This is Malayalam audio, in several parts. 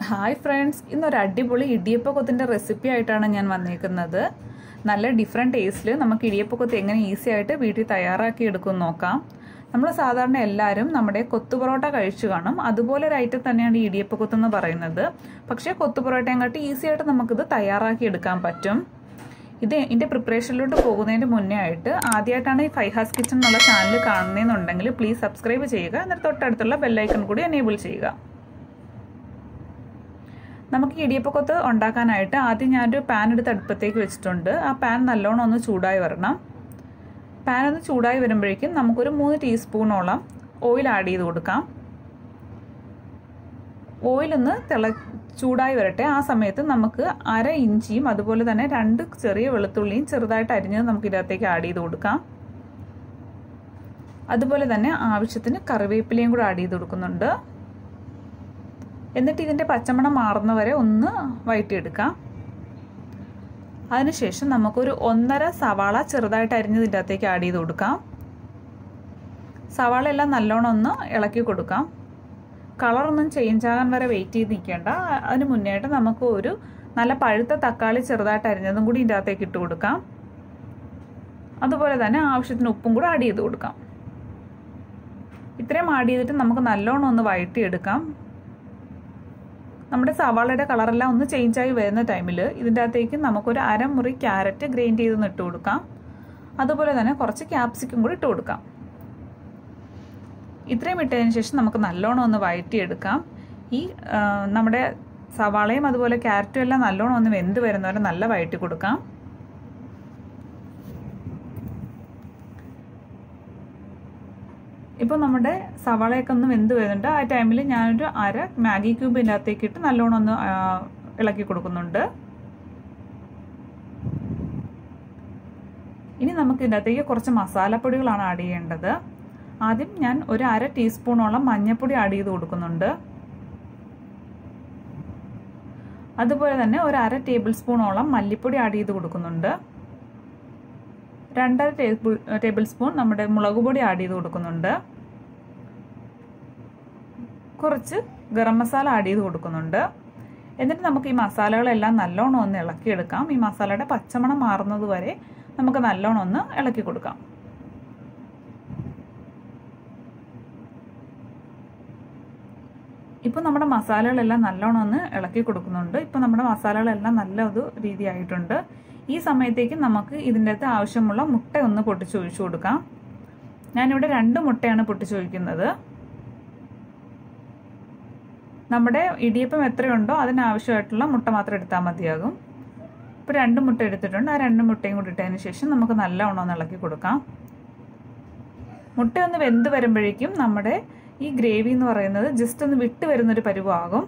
ഹായ് ഫ്രണ്ട്സ് ഇന്നൊരു അടിപൊളി ഇടിയപ്പക്കൊത്തിൻ്റെ റെസിപ്പി ആയിട്ടാണ് ഞാൻ വന്നേക്കുന്നത് നല്ല ഡിഫറെൻറ്റ് ടേസ്റ്റിൽ നമുക്ക് ഇടിയപ്പക്കൊത്ത് എങ്ങനെ ഈസി ആയിട്ട് വീട്ടിൽ തയ്യാറാക്കി എടുക്കും നോക്കാം നമ്മൾ സാധാരണ എല്ലാവരും നമ്മുടെ കൊത്തു പൊറോട്ട കഴിച്ചു കാണും അതുപോലെ ഒരു ഐറ്റം തന്നെയാണ് ഈ ഇടിയപ്പക്കൊത്ത് എന്ന് പറയുന്നത് പക്ഷേ കൊത്തു പൊറോട്ടയും കാട്ടി ഈസി ആയിട്ട് നമുക്കിത് തയ്യാറാക്കി എടുക്കാൻ പറ്റും ഇത് ഇതിൻ്റെ പ്രിപ്പറേഷനിലോട്ട് പോകുന്നതിന് മുന്നേ ആയിട്ട് ആദ്യമായിട്ടാണ് ഈ ഫൈഹാസ് കിച്ചൺ എന്നുള്ള ചാനൽ കാണുന്നതെന്നുണ്ടെങ്കിൽ പ്ലീസ് സബ്സ്ക്രൈബ് ചെയ്യുക എന്നിട്ട് തൊട്ടടുത്തുള്ള ബെല്ലൈക്കൺ കൂടി എനേബിൾ ചെയ്യുക നമുക്ക് ഇടിയപ്പക്കൊത്ത് ഉണ്ടാക്കാനായിട്ട് ആദ്യം ഞാനൊരു പാൻ എടുത്ത് അടുപ്പത്തേക്ക് വെച്ചിട്ടുണ്ട് ആ പാൻ നല്ലോണം ഒന്ന് ചൂടായി വരണം പാൻ ഒന്ന് ചൂടായി വരുമ്പോഴേക്കും നമുക്കൊരു മൂന്ന് ടീസ്പൂണോളം ഓയിൽ ആഡ് ചെയ്ത് കൊടുക്കാം ഓയിലൊന്ന് തിള ചൂടായി വരട്ടെ ആ സമയത്ത് നമുക്ക് അര ഇഞ്ചിയും അതുപോലെ തന്നെ രണ്ട് ചെറിയ വെളുത്തുള്ളിയും ചെറുതായിട്ട് അരിഞ്ഞത് നമുക്ക് ഇതിനകത്തേക്ക് ആഡ് ചെയ്ത് കൊടുക്കാം അതുപോലെ തന്നെ ആവശ്യത്തിന് കറിവേപ്പിലയും കൂടെ ആഡ് ചെയ്ത് കൊടുക്കുന്നുണ്ട് എന്നിട്ട് ഇതിൻ്റെ പച്ചമണം മാറുന്നവരെ ഒന്ന് വഴറ്റിയെടുക്കാം അതിനുശേഷം നമുക്കൊരു ഒന്നര സവാള ചെറുതായിട്ട് അരിഞ്ഞതിൻ്റെ അകത്തേക്ക് ആഡ് ചെയ്ത് കൊടുക്കാം സവാള എല്ലാം നല്ലോണം ഒന്ന് ഇളക്കി കൊടുക്കാം കളറൊന്നും ചേഞ്ച് ആകാൻ വരെ വെയിറ്റ് ചെയ്ത് നിൽക്കേണ്ട അതിന് മുന്നേയിട്ട് നമുക്ക് ഒരു നല്ല പഴുത്ത തക്കാളി ചെറുതായിട്ട് അരിഞ്ഞതും കൂടി ഇതിൻ്റെ അകത്തേക്ക് ഇട്ട് കൊടുക്കാം അതുപോലെ തന്നെ ആവശ്യത്തിന് ഉപ്പും കൂടെ ആഡ് ചെയ്ത് കൊടുക്കാം ഇത്രയും ആഡ് ചെയ്തിട്ട് നമുക്ക് നല്ലോണം ഒന്ന് വഴറ്റിയെടുക്കാം നമ്മുടെ സവാളയുടെ കളറെല്ലാം ഒന്ന് ചേഞ്ചായി വരുന്ന ടൈമിൽ ഇതിൻ്റെ അകത്തേക്ക് നമുക്കൊരു അരമുറി ക്യാരറ്റ് ഗ്രൈൻഡ് ചെയ്ത് ഇട്ട് കൊടുക്കാം അതുപോലെ തന്നെ കുറച്ച് ക്യാപ്സിക്കും കൂടി ഇട്ട് കൊടുക്കാം ഇത്രയും ഇട്ടതിന് ശേഷം നമുക്ക് നല്ലോണം ഒന്ന് വഴറ്റിയെടുക്കാം ഈ നമ്മുടെ സവാളയും അതുപോലെ ക്യാരറ്റും എല്ലാം നല്ലോണം ഒന്ന് വെന്ത് വരുന്നവരെ നല്ല വഴറ്റി കൊടുക്കാം ഇപ്പോൾ നമ്മുടെ സവാളയൊക്കെ ഒന്ന് വെന്ത് വരുന്നുണ്ട് ആ ടൈമിൽ ഞാനൊരു അര മാഗി ക്യൂബ് ഇതിൻ്റെ അകത്തേക്ക് ഇട്ട് നല്ലോണം ഒന്ന് ഇളക്കി കൊടുക്കുന്നുണ്ട് ഇനി നമുക്ക് ഇതിൻ്റെ അകത്തേക്ക് കുറച്ച് മസാലപ്പൊടികളാണ് ആഡ് ചെയ്യേണ്ടത് ആദ്യം ഞാൻ ഒരു അര ടീസ്പൂണോളം മഞ്ഞൾപ്പൊടി ആഡ് ചെയ്ത് കൊടുക്കുന്നുണ്ട് അതുപോലെ തന്നെ ഒരു അര ടേബിൾ സ്പൂണോളം മല്ലിപ്പൊടി ആഡ് ചെയ്ത് കൊടുക്കുന്നുണ്ട് രണ്ടര ടേബിൾ ടേബിൾ സ്പൂൺ നമ്മുടെ മുളക് പൊടി ആഡ് ചെയ്ത് കൊടുക്കുന്നുണ്ട് കുറച്ച് ഗരം മസാല ആഡ് ചെയ്ത് കൊടുക്കുന്നുണ്ട് എന്നിട്ട് നമുക്ക് ഈ മസാലകളെല്ലാം നല്ലോണം ഒന്ന് ഇളക്കിയെടുക്കാം ഈ മസാലയുടെ പച്ചമണം മാറുന്നത് വരെ നമുക്ക് നല്ലോണം ഒന്ന് ഇളക്കി കൊടുക്കാം ഇപ്പോൾ നമ്മുടെ മസാലകളെല്ലാം നല്ലോണം ഒന്ന് ഇളക്കി കൊടുക്കുന്നുണ്ട് ഇപ്പോൾ നമ്മുടെ മസാലകളെല്ലാം നല്ല ഒരു രീതിയായിട്ടുണ്ട് ഈ സമയത്തേക്ക് നമുക്ക് ഇതിൻ്റെ അകത്ത് ആവശ്യമുള്ള മുട്ട ഒന്ന് പൊട്ടിച്ചൊഴിച്ചു കൊടുക്കാം ഞാനിവിടെ രണ്ട് മുട്ടയാണ് പൊട്ടിച്ചൊഴിക്കുന്നത് നമ്മുടെ ഇടിയപ്പം എത്രയുണ്ടോ അതിനാവശ്യമായിട്ടുള്ള മുട്ട മാത്രം എടുത്താൽ മതിയാകും ഇപ്പോൾ രണ്ട് മുട്ട എടുത്തിട്ടുണ്ട് ആ രണ്ട് മുട്ടയും കൂടി ഇട്ടതിന് ശേഷം നമുക്ക് നല്ലവണ്ണം ഒന്ന് ഇളക്കി കൊടുക്കാം മുട്ട ഒന്ന് വെന്ത് വരുമ്പോഴേക്കും നമ്മുടെ ഈ ഗ്രേവി എന്ന് പറയുന്നത് ജസ്റ്റ് ഒന്ന് വിട്ട് വരുന്നൊരു പരുവാകും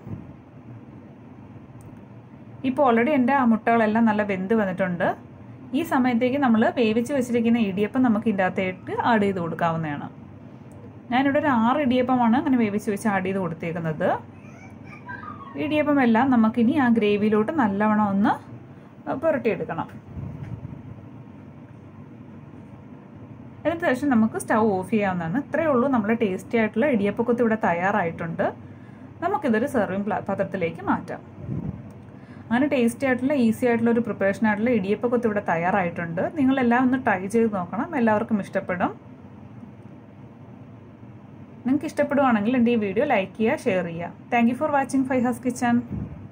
ഇപ്പോൾ ഓൾറെഡി എൻ്റെ ആ മുട്ടകളെല്ലാം നല്ല വെന്ത് വന്നിട്ടുണ്ട് ഈ സമയത്തേക്ക് നമ്മൾ വേവിച്ച് വെച്ചിരിക്കുന്ന ഇടിയപ്പം നമുക്ക് ഇതിൻ്റെ അകത്തേക്ക് ആഡ് ചെയ്ത് കൊടുക്കാവുന്നതാണ് ഞാനിവിടെ ഒരു ആറ് ഇടിയപ്പമാണ് അങ്ങനെ വേവിച്ച് വെച്ച് ആഡ് ചെയ്ത് കൊടുത്തേക്കുന്നത് ഇടിയപ്പം എല്ലാം നമുക്കിനി ആ ഗ്രേവിയിലോട്ട് നല്ലവണ്ണം ഒന്ന് പുരട്ടിയെടുക്കണം അതിന് ശേഷം നമുക്ക് സ്റ്റൗ ഓഫ് ചെയ്യാവുന്നതാണ് ഇത്രയേ ഉള്ളൂ നമ്മുടെ ടേസ്റ്റി ആയിട്ടുള്ള ഇടിയപ്പക്കൊത്ത് ഇവിടെ തയ്യാറായിട്ടുണ്ട് നമുക്കിതൊരു സെർവിങ് പാത്രത്തിലേക്ക് മാറ്റാം അങ്ങനെ ടേസ്റ്റി ആയിട്ടുള്ള ഈസി ആയിട്ടുള്ള ഒരു പ്രിപ്പറേഷൻ ആയിട്ടുള്ള ഇടിയപ്പക്കൊത്ത് ഇവിടെ തയ്യാറായിട്ടുണ്ട് നിങ്ങളെല്ലാം ഒന്ന് ട്രൈ ചെയ്ത് നോക്കണം എല്ലാവർക്കും ഇഷ്ടപ്പെടും നിങ്ങൾക്ക് ഇഷ്ടപ്പെടുവാണെങ്കിൽ എൻ്റെ ഈ വീഡിയോ ലൈക്ക് ചെയ്യുക ഷെയർ ചെയ്യുക thank for watching Faihas kitchen